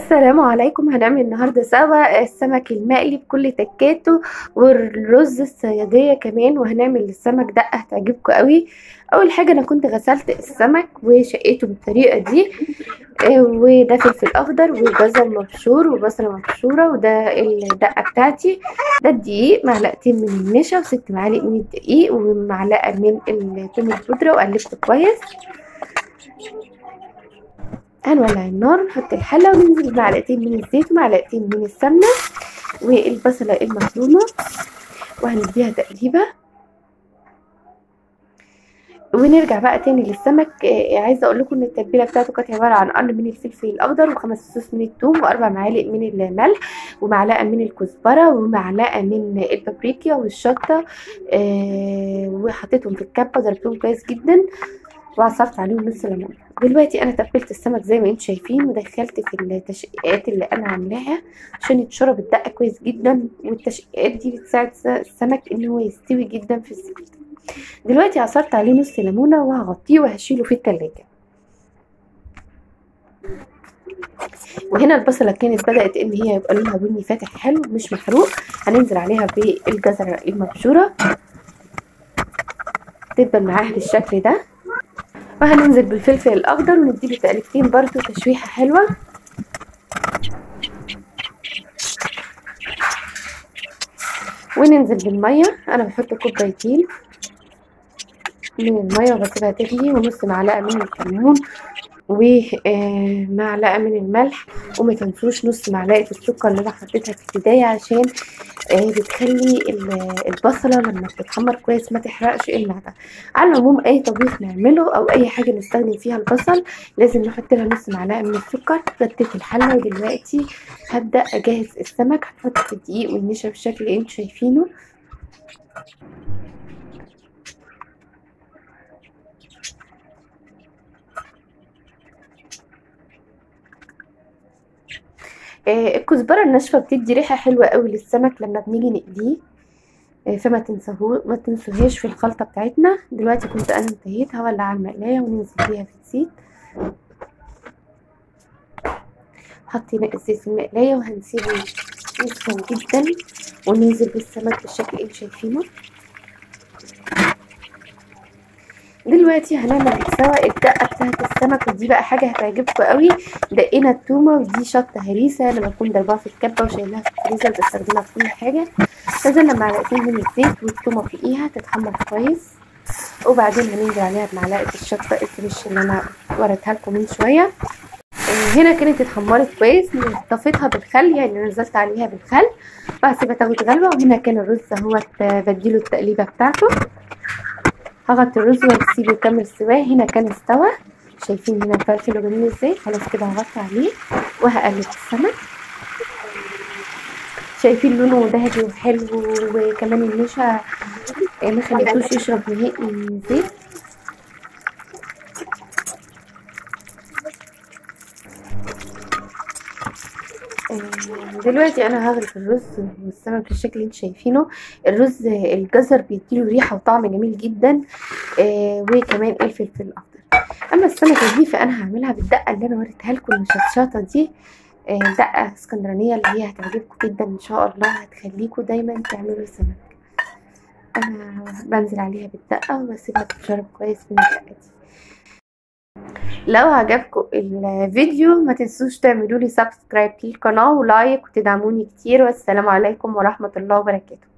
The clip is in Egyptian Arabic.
السلام عليكم هنعمل النهاردة سوا السمك المقلي بكل تكاته والرز الصيادية كمان وهنعمل السمك دقة هتعجبكم قوي اول حاجة انا كنت غسلت السمك وشقيته بالطريقة دي آه، وده فلفل اخضر وجزر مبشور وبصلة مبشورة وده الدقة بتاعتي ده الدقيق معلقتين من النشا وست معالق من الدقيق ومعلقة من التوم البودرة وقلبته كويس هنولع النار نحط الحلة وننزل بمعلقتين من الزيت ومعلقتين من السمنة والبصلة المفرومة وهنديها تقليبة ونرجع بقى تاني للسمك آه عايزه اقول لكم ان التتبيله بتاعته كانت عباره عن قرن من الفلفل الاخضر وخمس فصوص من الثوم واربع معالق من الملح ومعلقه من الكزبره ومعلقه من البابريكا والشطه آه وحطيتهم في الكبه ضربتهم كويس جدا وعصرت عليهم نص ليمون دلوقتي انا تبلت السمك زي ما انتم شايفين ودخلت في التشقيقات اللي انا عاملاها عشان يتشرب الدقه كويس جدا والتشقيقات دي بتساعد السمك ان هو يستوي جدا في الزيت دلوقتي عصرت عليه نص ليمونه وهغطيه وهشيله في التلاجة وهنا البصلة كانت بدأت ان هي يبقى لونها بني فاتح حلو مش محروق هننزل عليها بالجزرة المبشورة تدبل معاها بالشكل ده وهننزل بالفلفل الاخضر ونديله تقلبتين برضو تشويحه حلوه وننزل بالميه انا بحط كوبايتين من الميه وبسيبها تغلي ونص معلقه من الكمون ومعلقه من الملح وما تنسوش نص معلقه السكر اللي انا حطيتها في البدايه عشان بتخلي البصله لما بتتحمر كويس ما تحرقش المعده على العموم اي طبيخ نعمله او اي حاجه نستخدم فيها البصل لازم نحط لها نص معلقه من السكر غطيت الحله ودلوقتي هبدا اجهز السمك هنحط الدقيق والنشا بالشكل اللي انتوا شايفينه آه الكزبره الناشفه بتدي ريحه حلوه قوي للسمك لما بنيجي نقليه آه فما تنسوه ما تنسوهاش في الخلطه بتاعتنا دلوقتي كنت انا انتهيت هولع على المقلايه وننزل بيها في الزيت حطينا الزيت في المقلايه وهنسيبه يسخن جدا وننزل بالسمك بالشكل اللي انتوا شايفينه دلوقتي هنعمل سوا الدقه بتاعت السمك ودي بقى حاجه هتعجبكم قوي دقينا التومه ودي شطه هريسه انا بكون ضربها في الكبه وشايلها في الفريزر بستخدمها في كل حاجه نزلنا معلقتين من الزيت والتومه فوقيها تتحمر كويس وبعدين هننزل عليها بمعلقه الشطه الفريش اللي انا وريتها لكم من شويه هنا كانت اتحمرت كويس طفيتها بالخل يعني نزلت عليها بالخل وهسيبها تاخد غلوه وهنا كان الرز اهوت بديله التقليبه بتاعته هغطي الرز واسيبه يكمل سواه هنا كان استوى شايفين هنا الفلفل جميل ازاي خلاص كده هغطي عليه وهقلب السمك شايفين لونه ذهبي وحلو وكمان النشا ما خليتوش يشرب نهائي زيت دلوقتي انا هغرف الرز والسمك بالشكل اللي انتوا شايفينه الرز الجزر بيديله ريحه وطعم جميل جدا آه وكمان الفلفل الاخضر اما السمكه دي فانا هعملها بالدقه اللي انا وريتها لكم المشطشطه دي آه دقه اسكندرانيه اللي هي هتعجبكم جدا ان شاء الله هتخليكم دايما تعملوا سمك انا بنزل عليها بالدقه وبسيبها تتشرب كويس من الدقه دي لو عجبكم الفيديو ما تنسوش تعملوا لي سبسكرايب للقناه ولايك وتدعموني كتير والسلام عليكم ورحمه الله وبركاته